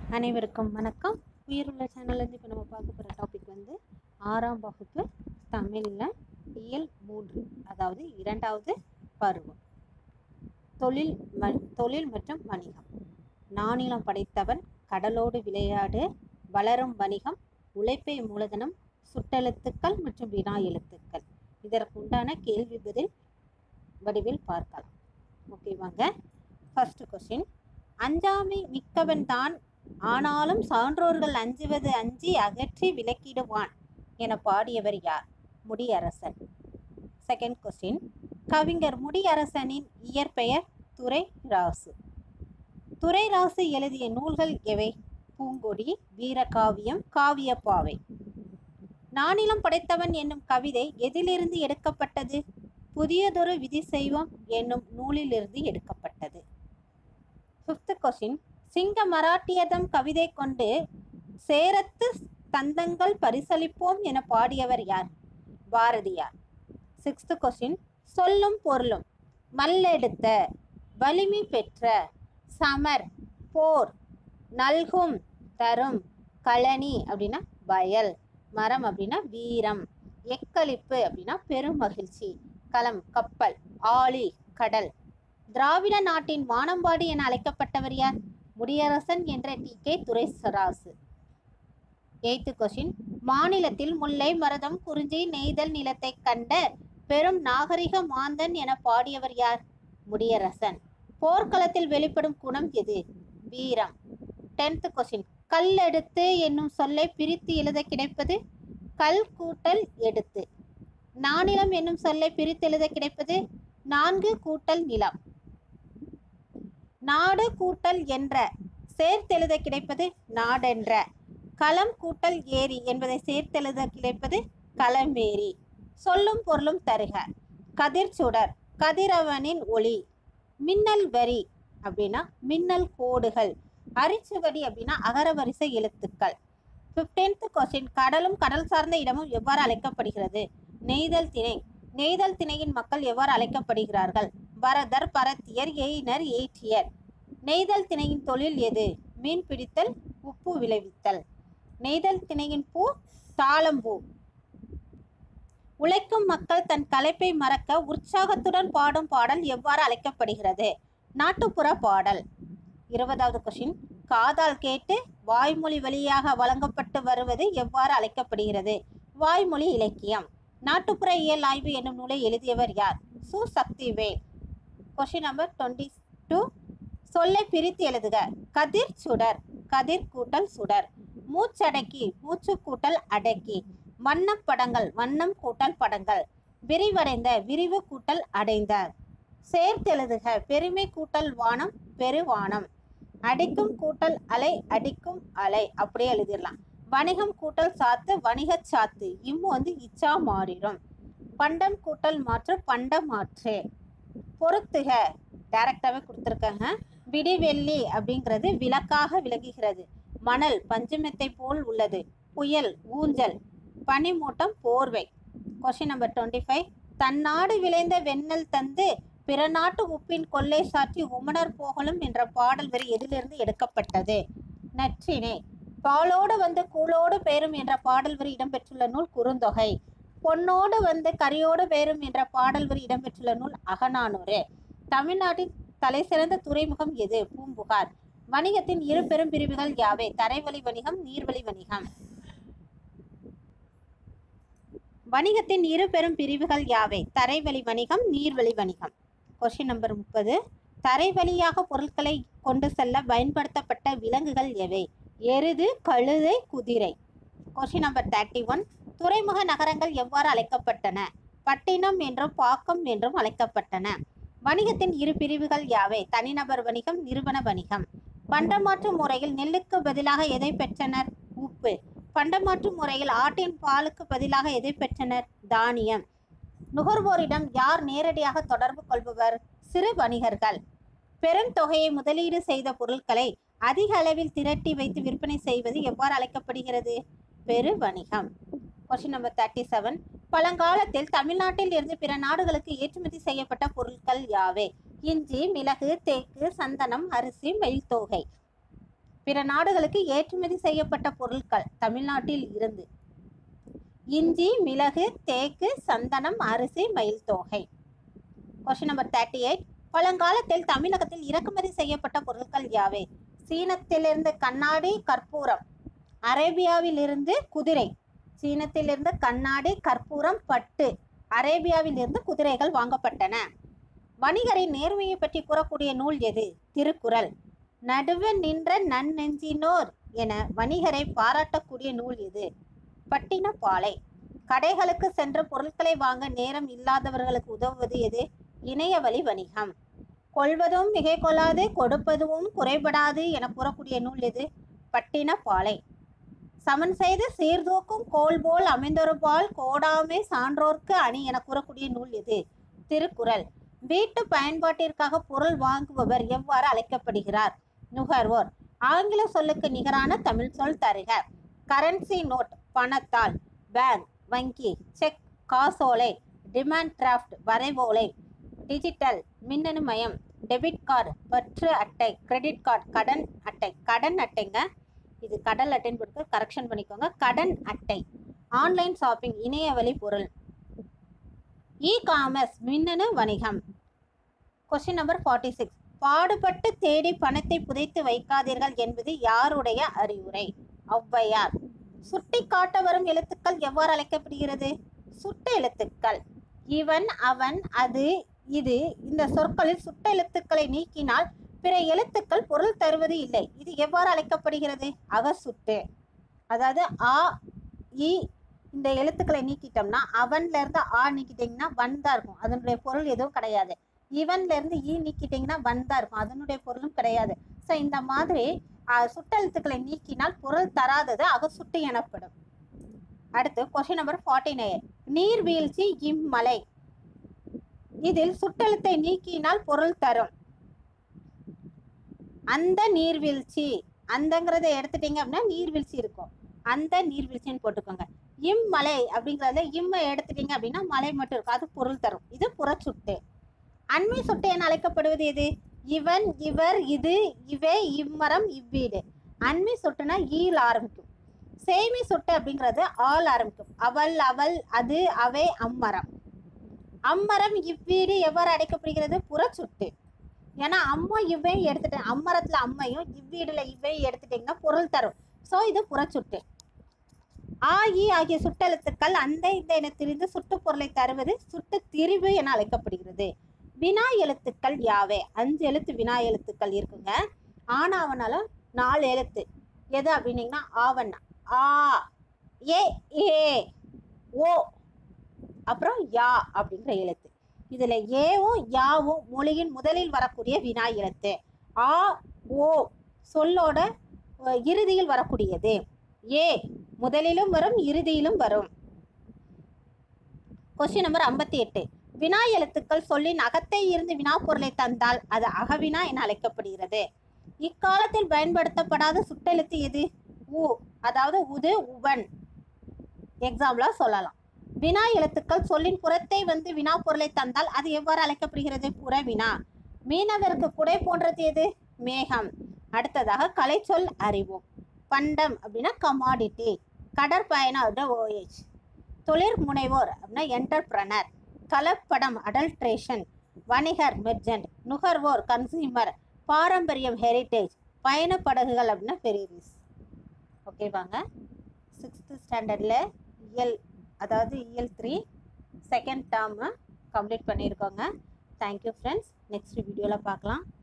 அனைவருக்கும் வணக்கம் உயிருள்ள சேனல்லேருந்து இப்போ நம்ம பார்க்க போகிற டாபிக் வந்து ஆறாம் வகுப்பு தமிழில் இயல் மூன்று அதாவது இரண்டாவது பருவம் தொழில் ம தொழில் மற்றும் வணிகம் நாணிலம் படைத்தவன் கடலோடு விளையாடு வளரும் வணிகம் உழைப்பை மூலதனம் சுட்டெழுத்துக்கள் மற்றும் வினா எழுத்துக்கள் இதற்கு உண்டான கேள்வி பதில் வடிவில் பார்க்கலாம் ஓகேவாங்க ஃபர்ஸ்ட் கொஸ்டின் அஞ்சாமை மிக்கவன் தான் ஆனாலும் சான்றோர்கள் அஞ்சுவது அஞ்சி அகற்றி விலக்கிடுவான் என பாடியவர் யார் முடியரசன் செகண்ட் கொஸ்டின் கவிஞர் முடியரசனின் இயற்பெயர் துரை ராசு துரை ராசு எழுதிய நூல்கள் எவை பூங்கொடி வீரகாவியம் காவியப்பாவை நானிலம் படைத்தவன் என்னும் கவிதை எதிலிருந்து எடுக்கப்பட்டது புதியதொரு விதி செய்வோம் என்னும் நூலிலிருந்து எடுக்கப்பட்டது ஃபிஃப்த் கொஸ்டின் சிங்க மராட்டியதம் கவிதை கொண்டு சேரத்து தந்தங்கள் பரிசளிப்போம் என பாடியவர் யார் பாரதியார் சிக்ஸ்த் கொஸ்டின் சொல்லும் பொருளும் மல்லெடுத்த வலிமை பெற்ற சமர் போர் நல்கும் தரும் கழனி அப்படின்னா வயல் மரம் அப்படின்னா வீரம் எக்களிப்பு அப்படின்னா பெரும் மகிழ்ச்சி களம் கப்பல் ஆழி கடல் திராவிட நாட்டின் வானம்பாடி என அழைக்கப்பட்டவர் யார் முடியரசன் என்ற T K Duraisarasu eight question மாநிலத்தில் முல்லை மருதம் குறிஞ்சி நெய்தல் நிலத்தை கண்ட பெரும் நாகரிக மாந்தன் என பாடியவர் யார் முடியரசன் போர்க்களத்தில் வெளிப்படும் குணம் எது வீரம் டென்த் கொஸ்டின் கல் எடுத்து என்னும் சொல்லை பிரித்து எழுத கிடைப்பது கல் கூட்டல் எடுத்து நானிலம் என்னும் சொல்லை பிரித்து எழுத கிடைப்பது நான்கு கூட்டல் நிலம் நாடு கூட்டல் என்ற சேர்த்தெழுத கிடைப்பது நாடென்ற களம் கூட்டல் ஏரி என்பதை சேர்த்தெழுத கிடைப்பது களமேரி சொல்லும் பொருளும் தருக கதிர் சுடர் கதிரவனின் ஒளி மின்னல் வரி அப்படின்னா மின்னல் கோடுகள் அரிச்சுவடி அப்படின்னா அகரவரிசை எழுத்துக்கள் ஃபிஃப்டீன்த் கொஸ்டின் கடலும் கடல் சார்ந்த இடமும் எவ்வாறு அழைக்கப்படுகிறது நெய்தல் திணை நெய்தல் திணையின் மக்கள் எவ்வாறு அழைக்கப்படுகிறார்கள் பரதர் பரத்தியர் எயினர் ஏற்றியர் நெய்தல் திணையின் தொழில் எது மீன் பிடித்தல் உப்பு விளைவித்தல் நெய்தல் திணையின் பூ தாளம்பூ உழைக்கும் மக்கள் தன் களைப்பை மறக்க உற்சாகத்துடன் பாடும் பாடல் எவ்வாறு அழைக்கப்படுகிறது நாட்டுப்புற பாடல் இருபதாவது கொஷின் காதால் கேட்டு வாய்மொழி வழியாக வழங்கப்பட்டு வருவது எவ்வாறு அழைக்கப்படுகிறது வாய்மொழி இலக்கியம் நாட்டுப்புற இயல் ஆய்வு என்னும் நூலை எழுதியவர் யார் Su Sakthivel question number twenty two சொல்லை பிரித்து எழுதுக கதிர் சுடர் கதிர் கூட்டல் சுடர் மூச்சடக்கி மூச்சு கூட்டல் அடக்கி வண்ணப் படங்கள் வண்ணம் கூட்டல் படங்கள் விரிவடைந்த விரிவு கூட்டல் அடைந்த சேர்த்தெழுதுக பெருமை கூட்டல் வானம் பெருவானம் அடிக்கும் கூட்டல் அலை அடிக்கும் அலை அப்படியே எழுதிடலாம் வணிகம் கூட்டல் சாத்து வணிகச் சாத்து இம்மு வந்து இச்சா மாறிடும் பண்டம் கூட்டல் மாற்று பண்ட மாற்று பொருத்துக டைரக்டாவே கொடுத்துருக்காங்க விடிவெள்ளி அப்படிங்கிறது விளக்காக விளங்குகிறது மணல் பஞ்சுமெத்தை போல் உள்ளது புயல் ஊஞ்சல் பனிமூட்டம் போர்வை கொஸ்டின் நம்பர் டுவெண்ட்டி ஃபைவ் தன்னாடு விளைந்த வெண்ணெல் தந்து பிற நாட்டு உப்பின் கொள்ளை சாற்றி உமணர் போகலும் என்ற பாடல் வரி எதிலிருந்து எடுக்கப்பட்டது நற்றினை பாலோடு வந்து கூழோடு பேரும் என்ற பாடல் வரி இடம்பெற்றுள்ள நூல் குறுந்தொகை பொன்னோடு வந்து கரியோடு பேரும் என்ற பாடல் வரி இடம்பெற்றுள்ள நூல் அகநானூறு தமிழ்நாட்டின் தலைசிறந்த துறைமுகம் எது பூம்புகார் வணிகத்தின் இரு பெரும் பிரிவுகள் யாவை தரைவழி வணிகம் நீர்வழி வணிகம் வணிகத்தின் இரு பெரும் பிரிவுகள் யாவை தரைவழி வணிகம் நீர்வழி வணிகம் கொஸ்டின் நம்பர் முப்பது தரை வழியாக பொருட்களை கொண்டு செல்ல பயன்படுத்தப்பட்ட விலங்குகள் எவை எருது கழுதை குதிரை கொஸ்டின் நம்பர் தேர்ட்டி ஒன் துறைமுக நகரங்கள் எவ்வாறு அழைக்கப்பட்டன பட்டினம் என்றும் பாக்கம் என்றும் அழைக்கப்பட்டன வணிகத்தின் இரு பிரிவுகள் யாவை தனிநபர் வணிகம் நிறுவன வணிகம் பண்டமாற்று முறையில் நெல்லுக்கு பதிலாக எதை பெற்றனர் உப்பு பண்டமாற்று முறையில் ஆட்டின் பாலுக்கு பதிலாக எதை பெற்றனர் தானியம் நுகர்வோரிடம் யார் நேரடியாக தொடர்பு கொள்பவர் சிறு வணிகர்கள் பெரும் தொகையை முதலீடு செய்த பொருட்களை அதிக அளவில் திரட்டி வைத்து விற்பனை செய்வது எவ்வாறு அழைக்கப்படுகிறது பெரு வணிகம் கொஸ்டின் நம்பர் தேர்ட்டி செவன் பழங்காலத்தில் தமிழ்நாட்டில் இருந்து பிற நாடுகளுக்கு ஏற்றுமதி செய்யப்பட்ட பொருட்கள் யாவை இஞ்சி மிளகு தேக்கு சந்தனம் அரிசி மயில் தோகை பிற நாடுகளுக்கு ஏற்றுமதி செய்யப்பட்ட பொருட்கள் தமிழ்நாட்டில் இருந்து இஞ்சி மிளகு தேக்கு சந்தனம் அரிசி மயில் தொகை கொஸ்டின் நம்பர் தேர்ட்டி எயிட் பழங்காலத்தில் தமிழகத்தில் இறக்குமதி செய்யப்பட்ட பொருட்கள் யாவை சீனத்திலிருந்து கண்ணாடி கற்பூரம் அரேபியாவிலிருந்து குதிரை சீனத்திலிருந்து கண்ணாடி கற்பூரம் பட்டு அரேபியாவிலிருந்து குதிரைகள் வாங்கப்பட்டன வணிகரின் நேர்மையை பற்றி கூறக்கூடிய நூல் எது திருக்குறள் நடுவு நின்ற நன்னெஞ்சினோர் என வணிகரை பாராட்டக்கூடிய நூல் எது பட்டினப்பாலை கடைகளுக்கு சென்று பொருட்களை வாங்க நேரம் இல்லாதவர்களுக்கு உதவுவது எது இணையவழி வணிகம் கொள்வதும் மிகை கொள்ளாது கொடுப்பதும் குறைபடாது என கூறக்கூடிய நூல் எது பட்டினப்பாலை சமன் செய்து சீர்தூக்கும் கோல் போல் அமைந்தொருபால் கோடாமை சான்றோர்க்கு அணி என கூறக்கூடிய நூல் எது திருக்குறள் வீட்டு பயன்பாட்டிற்காக பொருள் வாங்குபவர் எவ்வாறு அழைக்கப்படுகிறார் நுகர்வோர் ஆங்கில சொல்லுக்கு நிகரான தமிழ் சொல் தருக கரன்சி நோட் பணத்தால் பேங்க் வங்கி செக் காசோலை டிமாண்ட் டிராஃப்ட் வரைவோலை டிஜிட்டல் மின்னணு மயம் டெபிட் கார்டு பற்று அட்டை கிரெடிட் கார்டு கடன் அட்டை கடன் அட்டைங்க இது கடல் அட்டைன்னு போட்டு கரெக்ஷன் பண்ணிக்கோங்க கடன் அட்டை ஆன்லைன் ஷாப்பிங் இணையவழி பொருள் இ காமர்ஸ் மின்னணு வணிகம் கொஸ்டின் நம்பர் ஃபார்ட்டி சிக்ஸ் பாடுபட்டு தேடி பணத்தை புதைத்து வைக்காதீர்கள் என்பது யாருடைய அறிவுரை ஔவையார் சுட்டி காட்ட வரும் எழுத்துக்கள் எவ்வாறு அழைக்கப்படுகிறது சுட்ட எழுத்துக்கள் இவன் அவன் அது இது இந்த சொற்களில் சுட்ட எழுத்துக்களை நீக்கினால் பிற எழுத்துக்கள் பொருள் தருவது இல்லை இது எவ்வாறு அழைக்கப்படுகிறது அகசுட்டு அதாவது ஆ இ இந்த எழுத்துக்களை நீக்கிட்டோம்னா அவன்ல இருந்து ஆ நீக்கிட்டீங்கன்னா வன் தான் இருக்கும் அதனுடைய பொருள் எதுவும் கிடையாது இவன்ல இருந்து ஈ நீக்கிட்டீங்கன்னா வன் தான் இருக்கும் அதனுடைய பொருளும் கிடையாது ஸோ இந்த மாதிரி அஹ், சுட்டெழுத்துக்களை நீக்கினால் பொருள் தராதது அகசுட்டு எனப்படும் அடுத்து கொஸ்டின் நம்பர் ஃபார்ட்டி நைன் நீர்வீழ்ச்சி இம்மலை இதில் சுட்டெழுத்தை நீக்கினால் பொருள் தரும் அந்த நீர்வீழ்ச்சி அந்தங்கிறத எடுத்துட்டீங்க அப்படின்னா நீர்வீழ்ச்சி இருக்கும் அந்த நீர்வீழ்ச்சின்னு போட்டுக்கோங்க இம்மலை அப்படிங்கிறதுல இம்மை எடுத்துட்டீங்க அப்படின்னா மலை மட்டும் இருக்கும் அது பொருள் தரும் இது புறச்சுட்டு அண்மை சுட்டு என அழைக்கப்படுவது எது இவன் இவர் இது இவை இம்மரம் இவ்வீடு அண்மை சுட்டுனா ஈல் ஆரம்பிக்கும் சேமி சுட்டு அப்படிங்கிறது ஆள் ஆரம்பிக்கும் அவள் அவள் அது அவை அம்மரம் அம்மரம் இவ்வீடு எவ்வாறு அழைக்கப்படுகிறது புறச்சுட்டு ஏன்னா அம்மா இவ்வை எடுத்துட்டேன் அம்மரத்துல அம்மையும் இவ்வீடுல இவ்வை எடுத்துட்டீங்கன்னா பொருள் தரும் ஸோ இது புறச்சுட்டு ஆ இ ஆகிய சுட்டெழுத்துக்கள் அந்த இந்த என திரிந்து சுட்டு பொருளை தருவது சுட்டு திரிவு என அழைக்கப்படுகிறது வினா எழுத்துக்கள் யாவே அஞ்சு எழுத்து வினா எழுத்துக்கள் இருக்குங்க ஆனாவனாலும் நாலு எழுத்து எது அப்படின்னீங்கன்னா ஆவண்ணா ஆ ஏ ஏ ஓ அப்புறம் யா அப்படிங்கிற எழுத்து இதுல ஏவும் யாவும் மொழியின் முதலில் வரக்கூடிய வினா எழுத்து ஆ ஓ சொல்லோட அஹ், இறுதியில் வரக்கூடியது ஏ முதலிலும் வரும் இறுதியிலும் வரும் கொஸ்டின் நம்பர் ஐம்பத்தி எட்டு வினா எழுத்துக்கள் சொல்லின் அகத்தை இருந்து வினா பொருளை தந்தால் அது அகவினா என அழைக்கப்படுகிறது இக்காலத்தில் பயன்படுத்தப்படாத சுட்டெழுத்து எது உ அதாவது உது உவன் எக்ஸாம்பிளா சொல்லலாம் வினா எழுத்துக்கள் சொல்லின் புறத்தை வந்து வினா பொருளை தந்தால் அது எவ்வாறு அழைக்கப்படுகிறது புறவினா மீனவருக்கு குடை போன்றது எது மேகம் அடுத்ததாக கலைச்சொல் அறிவோம் பண்டம் அப்படின்னா கமாடிட்டி கடற்பயணம் அப்படின்னா ஓஏஜ் தொழில் முனைவோர் அப்படின்னா என்டர்பிரனர் கலப்படம் அடல்ட்ரேஷன் வணிகர் மெர்ஜென்ட் நுகர்வோர் கன்சியூமர் பாரம்பரியம் ஹெரிட்டேஜ் பயணப்படகுகள் அப்படின்னா ஃபெரிரிஸ் ஓகேவாங்க சிக்ஸ்த்து ஸ்டாண்டர்டில் இயல் அதாவது இயல் த்ரீ செகண்ட் டேர்மு கம்ப்ளீட் பண்ணியிருக்கோங்க தேங்க்யூ ஃப்ரெண்ட்ஸ் நெக்ஸ்ட் வீடியோவில் பார்க்கலாம்